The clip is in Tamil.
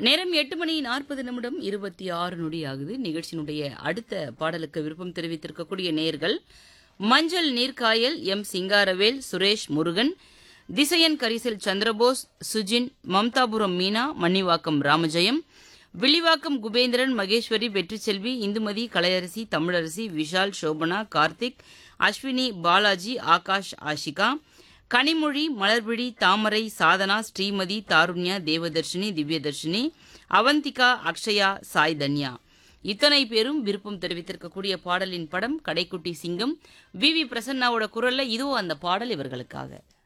நேரம் எட்டு மணி நாற்பது நிமிடம் இருபத்தி ஆறு நொடி ஆகுது நிகழ்ச்சியினுடைய அடுத்த பாடலுக்கு விருப்பம் தெரிவித்திருக்கக்கூடிய நேர்கள் மஞ்சள் நீர்க்காயல் எம் சிங்காரவேல் சுரேஷ் முருகன் திசையன் கரிசல் சந்திரபோஸ் சுஜின் மம்தாபுரம் மீனா மன்னிவாக்கம் ராமஜெயம் வில்லிவாக்கம் குபேந்திரன் மகேஸ்வரி வெற்றிச்செல்வி இந்துமதி கலையரசி தமிழரசி விஷால் சோபனா கார்த்திக் அஸ்வினி பாலாஜி ஆகாஷ் ஆஷிகா கனிமொழி மலர்விழி தாமரை சாதனா ஸ்ரீமதி தாருண்யா தேவதர்ஷினி திவ்யதர்ஷினி அவந்திகா அக்ஷயா சாய் தன்யா இத்தனை பேரும் விருப்பம் தெரிவித்திருக்கக்கூடிய பாடலின் படம் கடைக்குட்டி சிங்கம் வி வி பிரசன்னாவோட குரல்ல இதுவும் அந்த பாடல் இவர்களுக்காக